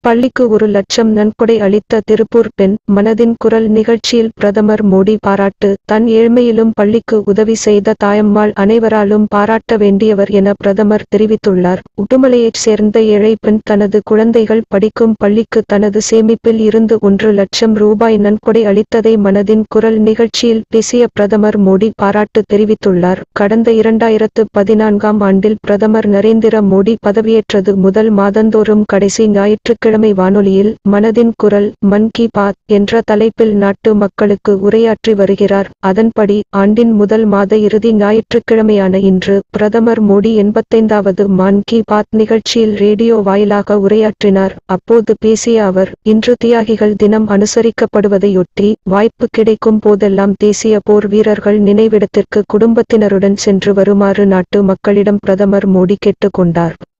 பள்ளிக்கு ஒரு லட்சம் நன்கொடை அளித்த திருப்பூர் பெண் மனதின் குரல் நிகழ்ச்சியில் பிரதமர் மோடி பாராட்டு தன் ஏழ்மையிலும் பள்ளிக்கு உதவி செய்த தாயம்மாள் அனைவராலும் பாராட்ட வேண்டியவர் என பிரதமர் தெரிவித்துள்ளார் உடுமலையைச் சேர்ந்த ஏழை பெண் தனது குழந்தைகள் படிக்கும் பள்ளிக்கு தனது சேமிப்பில் இருந்து ஒன்று லட்சம் ரூபாய் நன்கொடை அளித்ததை மனதின் குரல் நிகழ்ச்சியில் பேசிய பிரதமர் மோடி பாராட்டு தெரிவித்துள்ளார் கடந்த இரண்டாயிரத்து பதினான்காம் ஆண்டில் பிரதமர் நரேந்திர மோடி பதவியேற்றது முதல் மாதந்தோறும் கடைசி ஞாயிற்றுக்கிழமை வானொலியில் மனதின் குரல் மன் கி பாத் என்ற தலைப்பில் நாட்டு மக்களுக்கு உரையாற்றி வருகிறார் அதன்படி ஆண்டின் முதல் மாத இறுதி ஞாயிற்றுக்கிழமையான இன்று பிரதமர் மோடி எண்பத்தைந்தாவது மன் கி பாத் நிகழ்ச்சியில் ரேடியோ வாயிலாக உரையாற்றினார் அப்போது பேசிய அவர் இன்று தியாகிகள் தினம் அனுசரிக்கப்படுவதையொட்டி வாய்ப்பு கிடைக்கும் போதெல்லாம் தேசிய போர் வீரர்கள் நினைவிடத்திற்கு குடும்பத்தினருடன் சென்று வருமாறு நாட்டு மக்களிடம் பிரதமர் மோடி கேட்டுக்கொண்டார்